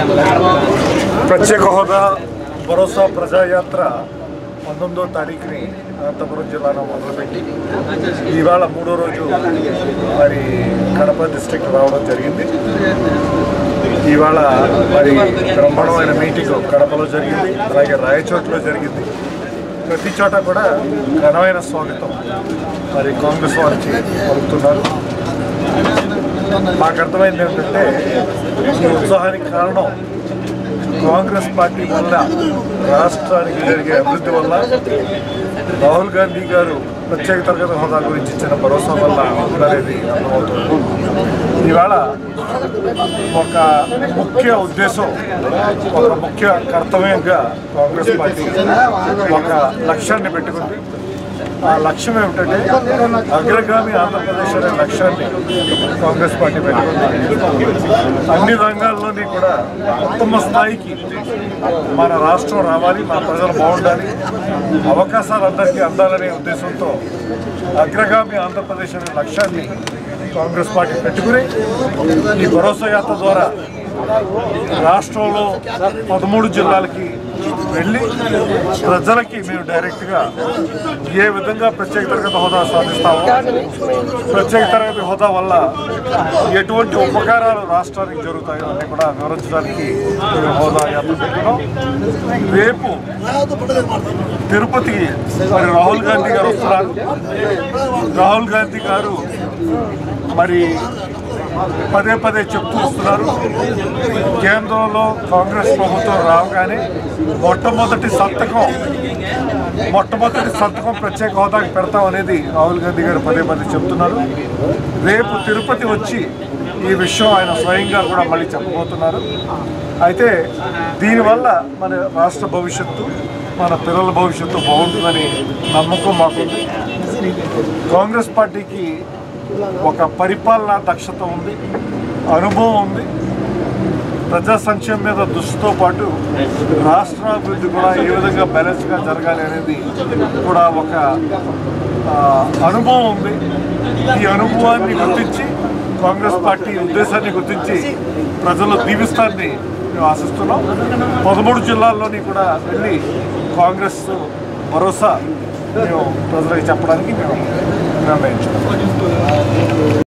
ప్రత్యేక హోదా భరోసా ప్రజాయాత్ర పంతొమ్మిదో తారీఖుని అనంతపురం జిల్లాలో మొదలుపెట్టి ఇవాళ మూడో రోజు మరి కడప డిస్ట్రిక్ట్ రావడం జరిగింది ఇవాళ మరి బ్రహ్మాండమైన మీటింగ్ కడపలో జరిగింది అలాగే రాయచోట్లో జరిగింది ప్రతి చోట కూడా ఘనమైన స్వాగతం మరి కాంగ్రెస్ వారికి పలుకుతున్నారు మాకు అర్థమైంది ఏంటంటే ఈ ఉత్సాహానికి కారణం కాంగ్రెస్ పార్టీ వల్ల రాష్ట్రానికి జరిగే అభివృద్ధి వల్ల రాహుల్ గాంధీ గారు ప్రత్యేక తరగతి హోదా గురించి ఇచ్చిన భరోసా వల్ల అనేది అర్థమవుతుంది ఇవాళ ఒక ముఖ్య ఉద్దేశం ఒక ముఖ్య కర్తవ్యంగా కాంగ్రెస్ పార్టీ ఒక లక్ష్యాన్ని పెట్టుకుంది ఆ లక్ష్యం ఏమిటంటే అగ్రగామి ఆంధ్రప్రదేశ్ అనే లక్ష్యాన్ని కాంగ్రెస్ పార్టీ పెట్టుకుంది అన్ని రంగాల్లోని కూడా ఉత్తమ స్థాయికి మన రాష్ట్రం రావాలి మన ప్రజలు బాగుండాలి అవకాశాలు అందరికీ అందాలనే ఉద్దేశంతో అగ్రగామి ఆంధ్రప్రదేశ్ అనే లక్ష్యాన్ని కాంగ్రెస్ పార్టీ పెట్టుకుని ఈ భరోసా యాత్ర ద్వారా రాష్ట్రంలో పదమూడు జిల్లాలకి వెళ్ళి ప్రజలకి మేము డైరెక్ట్గా ఏ విధంగా ప్రత్యేక తరగతి హోదా సాధిస్తామో ప్రత్యేక తరగతి హోదా వల్ల ఎటువంటి ఉపకారాలు రాష్ట్రానికి జరుగుతాయో అన్ని కూడా వివరించడానికి మేము హోదా యాత్ర పెట్టుకున్నాం రేపు తిరుపతికి మరి రాహుల్ గాంధీ గారు వస్తున్నారు రాహుల్ గాంధీ గారు మరి పదే పదే చెప్తూ వస్తున్నారు కేంద్రంలో కాంగ్రెస్ ప్రభుత్వం రావగానే మొట్టమొదటి సంతకం మొట్టమొదటి సంతకం ప్రత్యేక హోదాకి పెడతాం అనేది రాహుల్ గాంధీ గారు పదే పదే చెప్తున్నారు రేపు తిరుపతి వచ్చి ఈ విషయం ఆయన స్వయంగా కూడా మళ్ళీ చెప్పబోతున్నారు అయితే దీనివల్ల మన రాష్ట్ర భవిష్యత్తు మన పిల్లల భవిష్యత్తు బాగుంటుందని నమ్మకం మాకుంది కాంగ్రెస్ పార్టీకి ఒక పరిపాలనా దక్షత ఉంది అనుభవం ఉంది ప్రజా సంక్షేమం మీద దృష్టితో పాటు రాష్ట్ర అభివృద్ధి కూడా ఏ విధంగా బ్యాలెన్స్గా జరగాలి అనేది కూడా ఒక ఆ, అనుభవం ఉంది ఈ అనుభవాన్ని గుర్తించి కాంగ్రెస్ పార్టీ ఉద్దేశాన్ని గుర్తించి ప్రజలు దీవిస్తారని మేము ఆశిస్తున్నాం పదమూడు జిల్లాల్లోని కూడా వెళ్ళి కాంగ్రెస్ భరోసా మేము ప్రజలకు చెప్పడానికి మేము నిర్ణయించుకున్నాం